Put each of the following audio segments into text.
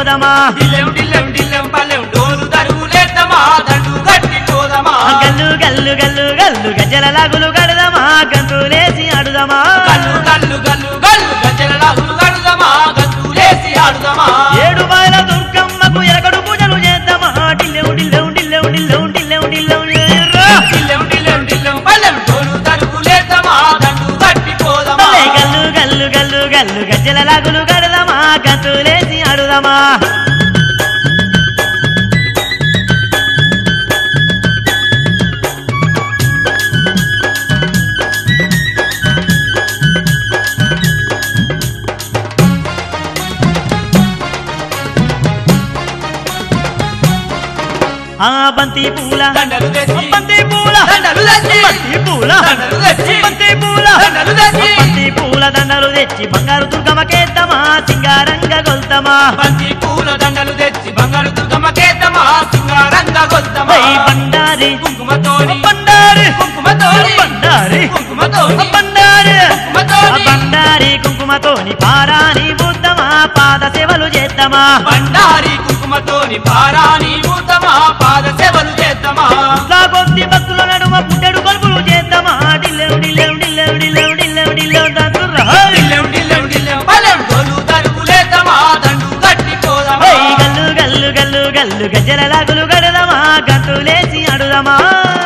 పోదమా డిల్లెం డిల్లెం డిల్లెం పల్లెం డోలు తరుగులేద్దామా దండు గట్టి పోదమా గల్లు గల్లు గల్లు గల్లు గజ్జల లాగులు గడదమా గంతులేసి ఆడుదమా గల్లు గల్లు గల్లు గల్లు గజ్జల లాగులు గడుదమా గంతులేసి ఆడుదమా ఏడు బాల దుర్గమ్మకు ఎరకడు పూజలు చేద్దామా డిల్లెవు డిల్లెవు డిల్లెవు డిల్లెవు డిల్లెవు డిల్లెవు ఎర్రా. డిల్లెం డిల్లెం డిల్లెం పల్లెం డోలు తరుగులేద్దామా దండు గట్టి పోదమా భలే గల్లు గల్లు గల్లు గల్లు గజ్జల లాగులు గడదమా గంతులేసి ఆడుదమా ఆ బంతి పూల దండలు తెచ్చి బంతి పూల దండలు తెచ్చి బంతి పూల దండలు తెచ్చి బంతి పూల దండలు తెచ్చి బంతి పూల దండలు తెచ్చి బంగారు దుర్గమ్మకేద్దామా సింగారంగ గొల్తమా బంతి పూల దండలు తెచ్చి బంగారు దుర్గమ్మకేద్దామా సింగారంగా గొల్తమా వై బండారి కుంకుమతోని బండారి కుంకుమతోని బండారి కుంకుమతోని బండారి కుంకుమతోని బండారి కుంకుమతోని పారాని బుద్ధమా పాద సేవలు చేద్దామా బండారి కుంకుమతోని పారాని మూతమా పాద సేవలు చేద్దామా కొద్ది భక్తుల నడుమ పుట్టెడు కొలుపులు చేద్దామా డిల్లెవు డిల్లెవు డిల్లెవు డిల్లెవు డిల్లెవు డిల్లెవు దంతుర్రా. డిల్లెం డిల్లెం డిల్లెం పలెం డోలు తరుగులేద్దామా దండు గట్టి పోదమా వై గల్లు గల్లు గల్లు గల్లు గజ్జల లాగులు గడదమా గంతులేసి అడుదమా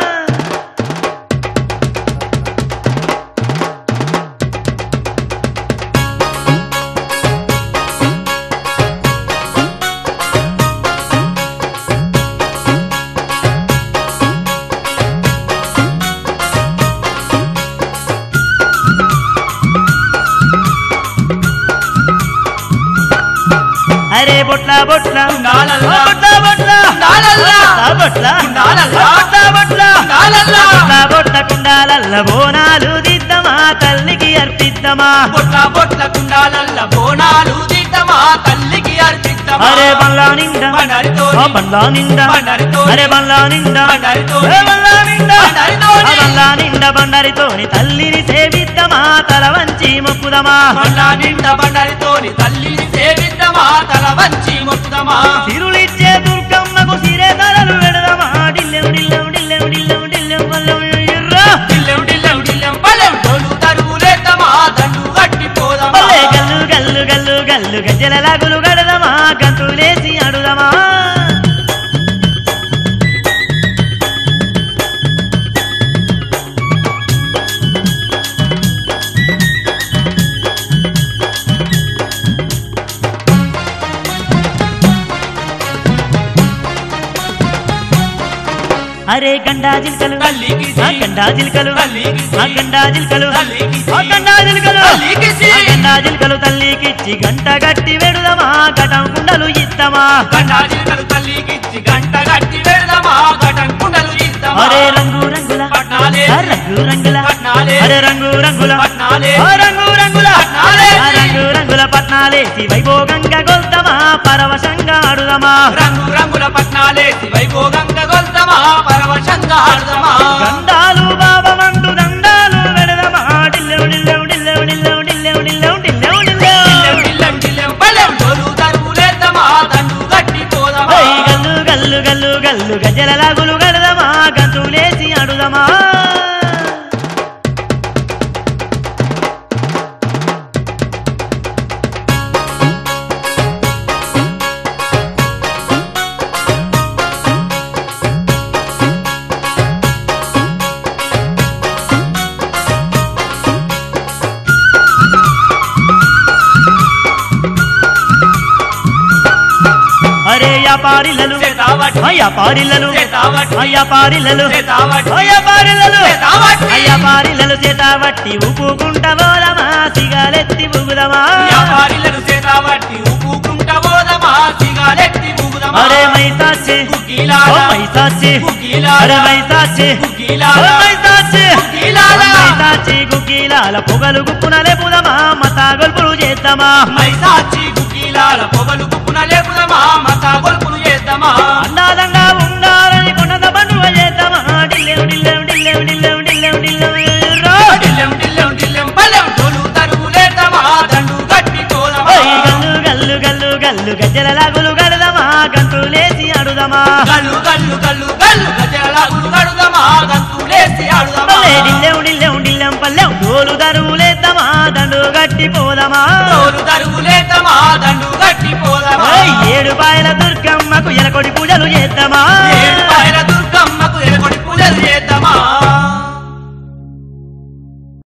అరే బొట్ల బొట్ల ఉండాలల్లా. బొట్ల బొట్ల ఉండాలల్లా. బొట్ల ఉండాలల్లా. బొట్ల బొట్ల ఉండాలల్లా. బొట్ల బొట్ల కుండాలల్ల బోనాలు దిద్దమా తల్లికి అర్పిద్దమా బొట్ల బొట్ల కుండాలల్ల బోనాలు దిద్దమా తల్లికి అర్పిద్దమా అరే బండ్లా నిండా బండారితోని. ఆ బండ్లా నిండా బండారితోని. అరే బండ్లా నిండా బండారితోని. ఏ బండ్లా నిండా బండారితోని. ఆ బండ్లా నిండా బండారితోని తల్లిని సేవిద్దమా తల వంచి మొక్కుదమా బండా నిండా బండారితోని తల్లిని సేవిద్దమా తల వంచి మొక్కుదమా సిరులిచ్చే దుర్గమ్మకు సిరే తలలు పెడదమా డిల్లెం డిల్లెం డిల్లెం డిల్లెం డిల్లెం వల్లెం ఎర్రా. డిల్లెం డిల్లెం డిల్లెం పలెం డోలు తరుగులేద్దామా దండు గట్టి పోదమా భలే గల్లు గల్లు గల్లు గల్లు గజ్జల లాగులు గడదమా గంతులేసి అడుదమా అరే గండా జిల్కలు తల్లికి ఆ గండా జిల్కలు తల్లికి ఆ గండా జిల్కలు తల్లికి ఆ గండా జిల్కలు తల్లికి ఆ గండా జిల్కలు తల్లికిచ్చి గంట గట్టి వెడుదమా ఘటం కుండలు ఇత్తమా గండా జిల్కలు తల్లికిచ్చి గంట గట్టి పెడదామా ఘటం కుండలు ఇద్దామా అరే రంగు రంగుల పట్నాలే ఆ రంగు రంగుల పట్నాలే అరే రంగు రంగుల పట్నాలే ఆ రంగు రంగుల పట్నాలే ఆ రంగు రంగుల పట్నాలేసి వైభోగంగా గొల్తమా పరవశంగా ఆడుదమా రంగు రంగుల పట్నాలేసి వైభోగంగా గొల్తమా పరవశంగా ఆడదమా గండాలు బాబమంటూ దండాలు వెడదమా డిల్లెవు డిల్లెవు డిల్లెవు డిల్లెవు డిల్లెవు డిల్లెవు డిల్లెవు డిల్లెం డిల్లెవు డిల్లెం డిల్లెం పల్లెం డోలు తరుగులేద్దామా దండు గట్టి పోదమా ఓయ్ గల్లు గల్లు గల్లు గల్లు గజ్జల లాగులు గడదమా గంతులేసి ఆడుదమా అరే యాపారిలలు చేతావట్టి అయ్యాపారిలలు చేతావట్టి అయ్యాపారిలలు చేతావట్టి అయ్యాపారిలలు చేతావట్టి అయ్యాపారిలలు చేతావట్టి ఉప్పుకుంట పోదమా సిగాలెత్తి బుగుదమా వ్యాపారిలను చేతావట్టి ఊపుకుంట పోదమా సిగాలెత్తి ఊగుదమా అరే మైసాచి ఓ కుకీలాల మైసాచి కుకీలాల అరే మైసాచి ఓ కుకీలాల మైసాచి కుకీలాల మైసాచి గుకీలాల పొగలు గుప్పున లేపుదమా మతా గొల్పులు చేద్దామా మైసాచి కుకీలాల పొగలు కుప్పున లేపుదమా మత గొల్పులు చేద్దామా అందాలంగా ఉండాలని కొండంత పండుగ చేద్దామా డిల్లెవు డిల్లెవు డిల్లెవు డిల్లెవు డిల్లెవు డిల్లెవు రో. డిల్లెం డిల్లెం డిల్లెం పల్లెం డోలు తరుగులేద్దామా దండు గట్టి పోదమా ఓయ్ గల్లు గల్లు గల్లు గల్లు గజ్జల లాగులు చేద్దామా గల్లు గల్లు గల్లు గల్లు గజలాగులు గడుదమా గంతులేసి ఆడుదమా పల్లె డిల్లెం డిల్లెం డిల్లెం పల్లెం డోలు దరువులేద్దామా దండు గట్టి పోదామా తోలు తరుగులేతమా దండు గట్టి పోదమా ఓయ్ ఏడు పాయల దుర్గమ్మకు ఎలకొడి పూజలు చేద్దామా ఏడు పాయల